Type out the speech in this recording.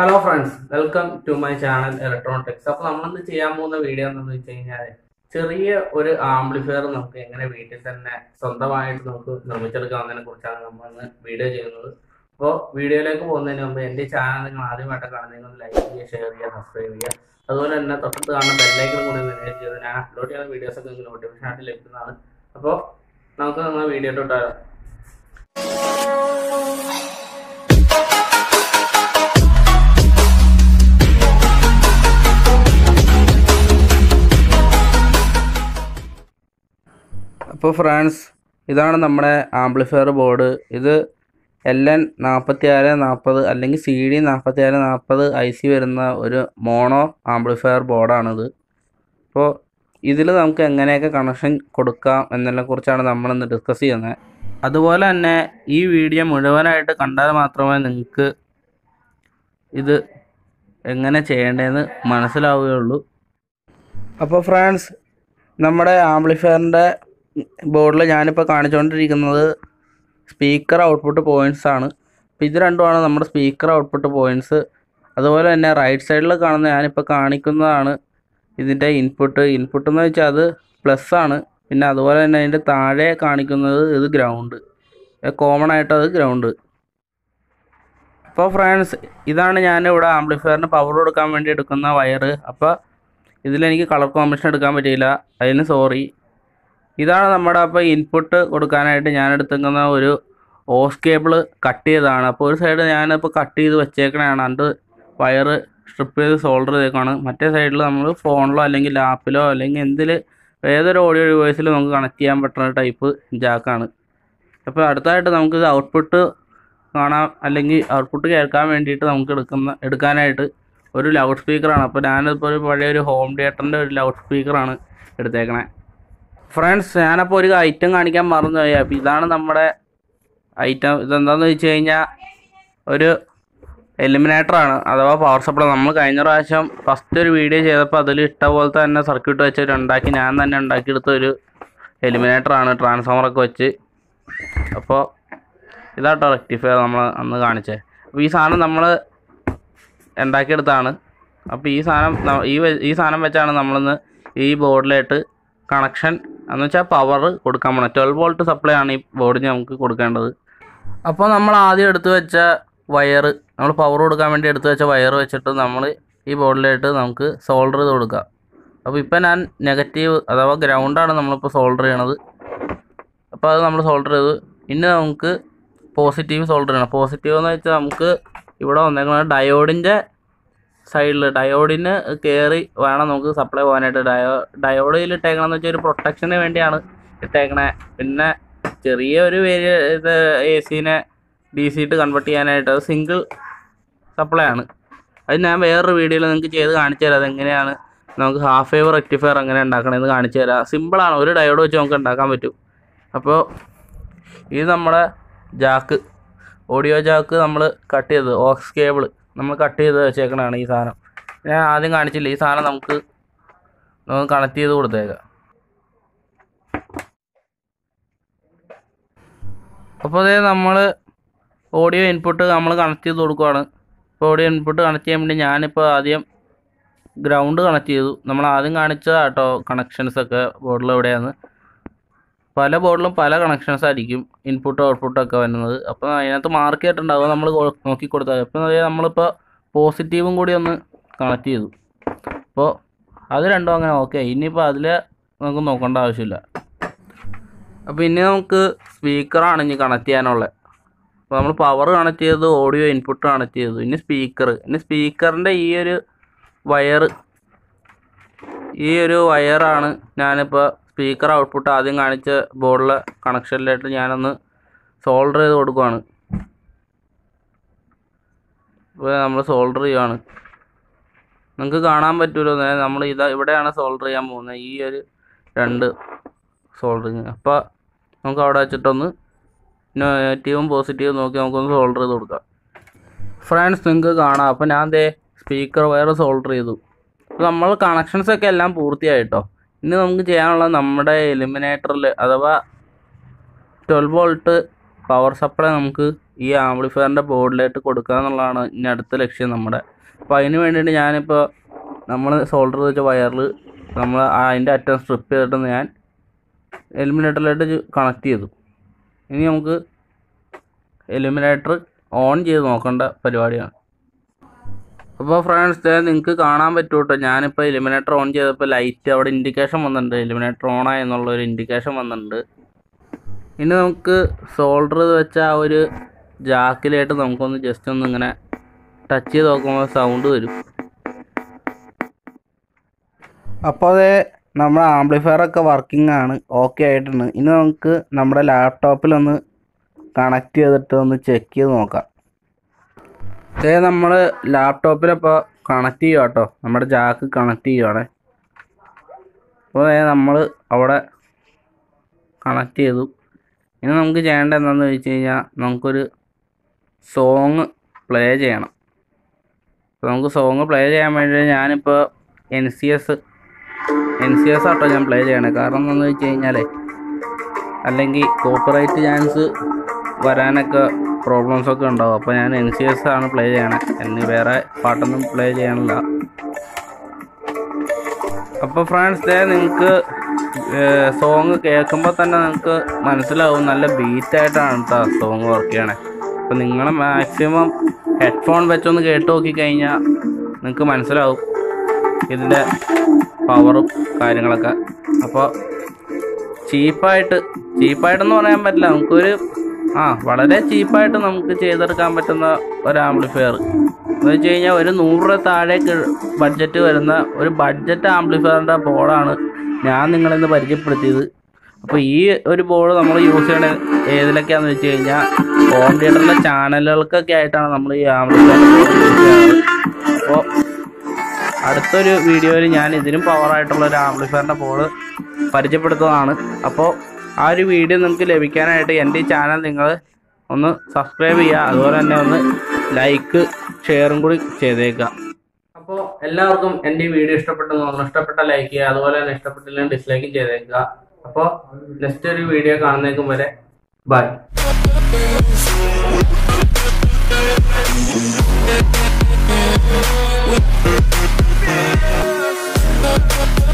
hello friends welcome to my channel electronics അപ്പോൾ നമ്മളിന്ന് ചെയ്യാൻ പോകുന്ന വീഡിയോ എന്താണെന്ന് വെച്ച് കഴിഞ്ഞാൽ ചെറിയ ഒരു ആംപ്ലിഫയർ നമുക്ക് എങ്ങനെ വീട്ടിൽ തന്നെ സ്വന്തമായിട്ട് നമുക്ക് നിർമ്മിച്ചെടുക്കാവുന്നതിനെ കുറിച്ചാണ് നമ്മൾ ഇന്ന് വീഡിയോ ചെയ്യുന്നത് അപ്പോൾ വീഡിയോയിലേക്ക് പോകുന്നതിന് മുമ്പ് എൻ്റെ ചാനൽ നിങ്ങൾ ആദ്യമായിട്ട് കാണുന്നെങ്കിൽ ലൈക്ക് ചെയ്യുക ഷെയർ ചെയ്യുക സബ്സ്ക്രൈബ് ചെയ്യുക അതുപോലെ തന്നെ തൊട്ടടുത്ത് കാണുന്ന ബെല്ലൈക്കൺ കൂടി എനേബിൾ ചെയ്ത് ഞാൻ അപ്ലോഡ് ചെയ്യുന്ന വീഡിയോസ് ഒക്കെ നിങ്ങൾക്ക് നോട്ടിഫിക്കേഷൻ ആയിട്ട് ലഭിക്കുന്നതാണ് അപ്പോൾ നമുക്ക് നിങ്ങൾ വീഡിയോ ഇട്ടാലോ അപ്പോൾ ഫ്രണ്ട്സ് ഇതാണ് നമ്മുടെ ആംപ്ലിഫയർ ബോർഡ് ഇത് എൽ എൻ നാൽപ്പത്തി ആറ് നാൽപ്പത് അല്ലെങ്കിൽ സി ഡി നാൽപ്പത്തി ആറ് നാൽപ്പത് ഐ സി വരുന്ന ഒരു മോണോ ആംപ്ലിഫയർ ബോർഡാണിത് അപ്പോൾ ഇതിൽ നമുക്ക് എങ്ങനെയൊക്കെ കണക്ഷൻ കൊടുക്കാം എന്നതിനെ കുറിച്ചാണ് നമ്മളിന്ന് ഡിസ്കസ് ചെയ്യുന്നത് അതുപോലെ തന്നെ ഈ വീഡിയോ മുഴുവനായിട്ട് കണ്ടാൽ മാത്രമേ നിങ്ങൾക്ക് ഇത് എങ്ങനെ ചെയ്യേണ്ടതെന്ന് മനസ്സിലാവുകയുള്ളൂ അപ്പോൾ ഫ്രണ്ട്സ് നമ്മുടെ ആംപ്ലിഫയറിൻ്റെ ബോർഡിൽ ഞാനിപ്പോൾ കാണിച്ചുകൊണ്ടിരിക്കുന്നത് സ്പീക്കർ ഔട്ട്പുട്ട് പോയിൻറ്റ്സ് ആണ് അപ്പോൾ ഇത് രണ്ടുമാണ് നമ്മുടെ സ്പീക്കർ ഔട്ട്പുട്ട് പോയിൻറ്റ്സ് അതുപോലെ തന്നെ റൈറ്റ് സൈഡിൽ കാണുന്ന ഞാനിപ്പോൾ കാണിക്കുന്നതാണ് ഇതിൻ്റെ ഇൻപുട്ട് ഇൻപുട്ട് എന്ന് വെച്ചാൽ അത് പ്ലസ് ആണ് പിന്നെ അതുപോലെ തന്നെ അതിൻ്റെ താഴെ കാണിക്കുന്നത് ഇത് ഗ്രൗണ്ട് കോമൺ ആയിട്ട് അത് ഗ്രൗണ്ട് അപ്പോൾ ഫ്രണ്ട്സ് ഇതാണ് ഞാനിവിടെ ആംപ്ലിഫയറിന് പവർ കൊടുക്കാൻ വേണ്ടി എടുക്കുന്ന വയറ് അപ്പോൾ ഇതിലെനിക്ക് കളർ കോമ്പിനേഷൻ എടുക്കാൻ പറ്റിയില്ല അതിന് സോറി ഇതാണ് നമ്മുടെ അപ്പോൾ ഇൻപുട്ട് കൊടുക്കാനായിട്ട് ഞാൻ എടുത്തേക്കുന്ന ഒരു ഓസ് കേബിൾ കട്ട് ചെയ്തതാണ് അപ്പോൾ ഒരു സൈഡ് ഞാനിപ്പോൾ കട്ട് ചെയ്ത് വെച്ചേക്കണതാണ് രണ്ട് വയറ് സ്ട്രിപ്പ് ചെയ്ത് സോൾഡർ ചെയ്തേക്കാണ് മറ്റേ സൈഡിൽ നമ്മൾ ഫോണിലോ അല്ലെങ്കിൽ ലാപ്പിലോ അല്ലെങ്കിൽ എന്തിൽ ഏതൊരു ഓഡിയോ ഡിവൈസിൽ നമുക്ക് കണക്ട് ചെയ്യാൻ പറ്റുന്ന ടൈപ്പ് ജാക്കാണ് അപ്പോൾ അടുത്തായിട്ട് നമുക്കിത് ഔട്ട്പുട്ട് കാണാം അല്ലെങ്കിൽ ഔട്ട്പുട്ട് കേൾക്കാൻ വേണ്ടിയിട്ട് നമുക്ക് എടുക്കുന്ന എടുക്കാനായിട്ട് ഒരു ലൗഡ് സ്പീക്കറാണ് അപ്പോൾ ഞാനിപ്പോൾ ഒരു പഴയ ഒരു ഹോം തിയേറ്ററിൻ്റെ ഒരു ലൗഡ് സ്പീക്കറാണ് എടുത്തേക്കണേ ഫ്രണ്ട്സ് ഞാനപ്പോൾ ഒരു ഐറ്റം കാണിക്കാൻ മറന്നുപോയി അപ്പോൾ ഇതാണ് നമ്മുടെ ഐറ്റം ഇതെന്താണെന്ന് വെച്ച് കഴിഞ്ഞാൽ ഒരു എലിമിനേറ്ററാണ് അഥവാ പവർ സപ്ലൈ നമ്മൾ കഴിഞ്ഞ പ്രാവശ്യം ഫസ്റ്റ് ഒരു വീഡിയോ ചെയ്തപ്പോൾ അതിൽ ഇട്ട പോലത്തെ തന്നെ സർക്യൂട്ട് വെച്ച് ഒരു ഉണ്ടാക്കി ഞാൻ തന്നെ ഉണ്ടാക്കിയെടുത്ത ഒരു എലിമിനേറ്ററാണ് ട്രാൻസ്ഫോമറൊക്കെ വെച്ച് അപ്പോൾ ഇതാട്ടോ റെക്ടിഫയർ നമ്മൾ അന്ന് കാണിച്ചത് അപ്പോൾ ഈ സാധനം നമ്മൾ ഉണ്ടാക്കിയെടുത്താണ് അപ്പോൾ ഈ സാധനം ന- ഈ വെ- ഈ സാധനം വെച്ചാണ് നമ്മളിന്ന് ഈ ബോർഡിലായിട്ട് കണക്ഷൻ എന്ന് വെച്ചാൽ പവർ കൊടുക്കാൻ പോകണം ട്വൽവ് വോൾട്ട് സപ്ലൈ ആണ് ഈ ബോർഡിന് നമുക്ക് കൊടുക്കേണ്ടത് അപ്പോൾ നമ്മൾ ആദ്യം എടുത്തു വെച്ച വയർ നമ്മൾ പവർ കൊടുക്കാൻ വേണ്ടി എടുത്തു വെച്ച വയർ വെച്ചിട്ട് നമ്മൾ ഈ ബോർഡിലായിട്ട് നമുക്ക് സോൾഡർ ചെയ്ത് കൊടുക്കാം അപ്പോൾ ഇപ്പോൾ ഞാൻ നെഗറ്റീവ് അഥവാ ഗ്രൗണ്ടാണ് നമ്മളിപ്പോൾ സോൾഡർ ചെയ്യണത് അപ്പോൾ അത് നമ്മൾ സോൾഡർ ചെയ്തു ഇനി നമുക്ക് പോസിറ്റീവ് സോൾഡർ ചെയ്യണം പോസിറ്റീവ് എന്ന് വെച്ചാൽ നമുക്ക് ഇവിടെ വന്നേക്കുന്നത് ഡയോഡിൻ്റെ സൈഡിൽ ഡയോഡിന് കയറി വേണം നമുക്ക് സപ്ലൈ പോകാനായിട്ട് ഡയോ ഡയോഡിൽ ഇട്ടേക്കണമെന്ന് വെച്ചാൽ ഒരു പ്രൊട്ടക്ഷന് വേണ്ടിയാണ് ഇട്ടേക്കണേ പിന്നെ ചെറിയ ഒരു വേരിയ ഇത് എ സിനെ ഡി സി ഇട്ട് കൺവേർട്ട് ചെയ്യാനായിട്ട് അത് സിംഗിൾ സപ്ലൈ ആണ് അത് ഞാൻ വേറൊരു വീഡിയോയിൽ നിങ്ങൾക്ക് ചെയ്ത് കാണിച്ചു തരാം അതെങ്ങനെയാണ് നമുക്ക് ഹാഫ് വേവ് റെക്ടിഫയർ എങ്ങനെ ഉണ്ടാക്കണമെന്ന് കാണിച്ചു തരാം സിമ്പിളാണ് ഒരു ഡയോഡ് വെച്ച് നമുക്ക് ഉണ്ടാക്കാൻ പറ്റും അപ്പോൾ ഇത് നമ്മുടെ ജാക്ക് ഓഡിയോ ജാക്ക് നമ്മൾ കട്ട് ചെയ്ത് ഓക്സ് കേബിൾ നമ്മൾ കട്ട് ചെയ്ത് വെച്ചേക്കണതാണ് ഈ സാധനം ഞാൻ ആദ്യം കാണിച്ചില്ല ഈ സാധനം നമുക്ക് നമുക്ക് കണക്ട് ചെയ്ത് കൊടുത്തേക്കാം അപ്പോൾ അതേ നമ്മൾ ഓഡിയോ ഇൻപുട്ട് നമ്മൾ കണക്ട് ചെയ്ത് കൊടുക്കുവാണ് ഇപ്പോൾ ഓഡിയോ ഇൻപുട്ട് കണക്ട് ചെയ്യാൻ വേണ്ടി ഞാനിപ്പോൾ ആദ്യം ഗ്രൗണ്ട് കണക്ട് ചെയ്തു നമ്മൾ ആദ്യം കാണിച്ച കേട്ടോ കണക്ഷൻസ് ഒക്കെ ബോർഡിൽ എവിടെയാണ് പല ബോർഡിലും പല കണക്ഷൻസ് ആയിരിക്കും ഇൻപുട്ടും ഔട്ട്പുട്ടും ഒക്കെ വരുന്നത് അപ്പോൾ അതിനകത്ത് മാർക്ക് ചെയ്തിട്ടുണ്ടാവും നമ്മൾ നോക്കി കൊടുത്താൽ അപ്പോൾ നമ്മളിപ്പോൾ പോസിറ്റീവും കൂടി ഒന്ന് കണക്ട് ചെയ്തു അപ്പോൾ അത് രണ്ടും അങ്ങനെ ഓക്കെ ഇനിയിപ്പോൾ അതിൽ നമുക്ക് നോക്കേണ്ട ആവശ്യമില്ല അപ്പോൾ ഇനി നമുക്ക് സ്പീക്കറാണ് ഇനി കണക്ട് ചെയ്യാനുള്ളത് അപ്പോൾ നമ്മൾ പവർ കണക്ട് ചെയ്തു ഓഡിയോ ഇൻപുട്ട് കണക്ട് ചെയ്തു ഇനി സ്പീക്കർ ഇനി സ്പീക്കറിൻ്റെ ഈ ഒരു വയർ ഈ ഒരു വയറാണ് ഞാനിപ്പോൾ സ്പീക്കർ ഔട്ട്പുട്ട് ആദ്യം കാണിച്ച ബോർഡിലെ കണക്ഷനിലായിട്ട് ഞാനൊന്ന് സോൾഡർ ചെയ്ത് കൊടുക്കുവാണ് ഇപ്പോൾ നമ്മൾ സോൾഡർ ചെയ്യുവാണ് നിങ്ങൾക്ക് കാണാൻ പറ്റുമല്ലോ നേ- നമ്മൾ ഇതാ ഇവിടെയാണ് സോൾഡർ ചെയ്യാൻ പോകുന്നത് ഈ ഒരു രണ്ട് സോൾഡറിങ് അപ്പോൾ നമുക്ക് അവിടെ വെച്ചിട്ടൊന്ന് നെഗറ്റീവും പോസിറ്റീവും നോക്കി നമുക്കൊന്ന് സോൾഡർ ചെയ്ത് കൊടുക്കാം ഫ്രണ്ട്സ് നിങ്ങൾക്ക് കാണാം അപ്പോൾ ഞാൻ ദേ സ്പീക്കർ വയർ സോൾഡർ ചെയ്തു അപ്പോൾ നമ്മൾ കണക്ഷൻസ് ഒക്കെ എല്ലാം പൂർത്തിയായിട്ടോ ഇനി നമുക്ക് ചെയ്യാനുള്ളത് നമ്മുടെ എലിമിനേറ്ററിൽ അഥവാ ട്വൽവ് വോൾട്ട് പവർ സപ്ലൈ നമുക്ക് ഈ ആംപ്ലിഫയറിൻ്റെ ബോർഡിലേക്ക് കൊടുക്കുക എന്നുള്ളതാണ് ഇനി അടുത്ത ലക്ഷ്യം നമ്മുടെ അപ്പോൾ അതിന് വേണ്ടിയിട്ട് ഞാനിപ്പോൾ നമ്മൾ സോൾഡർ വെച്ച വയറിൽ നമ്മൾ അതിൻ്റെ അറ്റം സ്ട്രിപ്പ് ചെയ്തിട്ട് ഞാൻ എലിമിനേറ്ററിലായിട്ട് കണക്ട് ചെയ്തു ഇനി നമുക്ക് എലിമിനേറ്റർ ഓൺ ചെയ്ത് നോക്കേണ്ട പരിപാടിയാണ് അപ്പോൾ ഫ്രണ്ട്സ് നിങ്ങൾക്ക് കാണാൻ പറ്റും കേട്ടോ ഞാനിപ്പോൾ എലിമിനേറ്റർ ഓൺ ചെയ്തപ്പോൾ ലൈറ്റ് അവിടെ ഇൻഡിക്കേഷൻ വന്നിട്ടുണ്ട് എലിമിനേറ്റർ ഓണായി എന്നുള്ള ഒരു ഇൻഡിക്കേഷൻ വന്നിട്ടുണ്ട് ഇനി നമുക്ക് സോൾഡർ വെച്ച ആ ഒരു ജാക്കിലായിട്ട് നമുക്കൊന്ന് ജസ്റ്റ് ഒന്ന് ഇങ്ങനെ ടച്ച് ചെയ്ത് നോക്കുമ്പോൾ സൗണ്ട് വരും അപ്പോൾ അതേ നമ്മുടെ ആംപ്ലിഫയർ ഒക്കെ വർക്കിംഗ് ആണ് ഓക്കെ ആയിട്ടുണ്ട് ഇനി നമുക്ക് നമ്മുടെ ലാപ്ടോപ്പിലൊന്ന് കണക്ട് ചെയ്തിട്ട് ഒന്ന് ചെക്ക് ചെയ്ത് നോക്കാം ഇതേ നമ്മൾ ലാപ്ടോപ്പിലിപ്പോൾ കണക്ട് ചെയ്യുക കേട്ടോ നമ്മുടെ ജാക്ക് കണക്ട് ചെയ്യുവാണ് അപ്പോൾ നമ്മൾ അവിടെ കണക്ട് ചെയ്തു ഇനി നമുക്ക് ചെയ്യേണ്ടത് എന്താണെന്ന് വെച്ച് കഴിഞ്ഞാൽ നമുക്കൊരു സോങ് പ്ലേ ചെയ്യണം അപ്പോൾ നമുക്ക് സോങ് പ്ലേ ചെയ്യാൻ വേണ്ടി ഞാനിപ്പോൾ N C S N C S auto ഞാൻ പ്ലേ ചെയ്യണേ കാരണം എന്താണെന്ന് വെച്ച് കഴിഞ്ഞാലേ അല്ലെങ്കിൽ കോപ്പിറൈറ്റ് ചാൻസ് വരാനൊക്കെ പ്രോബ്ലംസ് ഒക്കെ ഉണ്ടാവും അപ്പോൾ ഞാൻ എൻ സി എസ് ആണ് പ്ലേ ചെയ്യണേ എന്ന് വേറെ പാട്ടൊന്നും പ്ലേ ചെയ്യണില്ല അപ്പോൾ ഫ്രണ്ട്സ് ദേ നിങ്ങൾക്ക് സോങ് കേൾക്കുമ്പോൾ തന്നെ നിങ്ങൾക്ക് മനസ്സിലാവും നല്ല ബീറ്റായിട്ടാണ് കേട്ടോ സോങ് വർക്ക് ചെയ്യണേ അപ്പോൾ നിങ്ങൾ മാക്സിമം ഹെഡ്ഫോൺ വെച്ചൊന്ന് കേട്ട് നോക്കിക്കഴിഞ്ഞാൽ നിങ്ങൾക്ക് മനസ്സിലാവും ഇതിൻ്റെ പവറും കാര്യങ്ങളൊക്കെ അപ്പോൾ ചീപ്പായിട്ട് ചീപ്പായിട്ടെന്ന് പറയാൻ പറ്റില്ല നമുക്കൊരു ആ വളരെ ചീപ്പായിട്ട് നമുക്ക് ചെയ്തെടുക്കാൻ പറ്റുന്ന ഒരു ആംപ്ലിഫയർ എന്ന് വെച്ച് കഴിഞ്ഞാൽ ഒരു നൂറ് രൂപ താഴേക്ക് ബഡ്ജറ്റ് വരുന്ന ഒരു ബഡ്ജറ്റ് ആംപ്ലിഫയറിൻ്റെ ബോർഡാണ് ഞാൻ നിങ്ങളിന്ന് പരിചയപ്പെടുത്തിയത് അപ്പോൾ ഈ ഒരു ബോർഡ് നമ്മൾ യൂസ് ചെയ്യണ ഏതിലൊക്കെയാണെന്ന് വെച്ച് കഴിഞ്ഞാൽ ഹോം തിയേറ്ററിലെ ചാനലുകൾക്കൊക്കെ ആയിട്ടാണ് നമ്മൾ ഈ ആംപ്ലിഫയർ യൂസ് ചെയ്യാറ് അപ്പോൾ അടുത്തൊരു വീഡിയോയിൽ ഞാൻ ഇതിനും പവറായിട്ടുള്ള ഒരു ആംപ്ലിഫയറിൻ്റെ ബോർഡ് പരിചയപ്പെടുത്തുന്നതാണ് അപ്പോൾ ആ ഒരു വീഡിയോ നിങ്ങൾക്ക് ലഭിക്കാനായിട്ട് എൻ്റെ ഈ ചാനൽ നിങ്ങൾ ഒന്ന് സബ്സ്ക്രൈബ് ചെയ്യുക അതുപോലെ തന്നെ ഒന്ന് ലൈക്ക് ഷെയറും കൂടി ചെയ്തേക്കുക അപ്പോൾ എല്ലാവർക്കും എൻ്റെ ഈ വീഡിയോ ഇഷ്ടപ്പെട്ടെന്ന് തോന്നുന്നു ഇഷ്ടപ്പെട്ട ലൈക്ക് ചെയ്യുക അതുപോലെ തന്നെ ഇഷ്ടപ്പെട്ടില്ലെങ്കിൽ ഡിസ്ലൈക്കും ചെയ്തേക്കുക അപ്പോൾ നെക്സ്റ്റ് ഒരു വീഡിയോ കാണുന്നേക്കും വരെ ബൈ We'll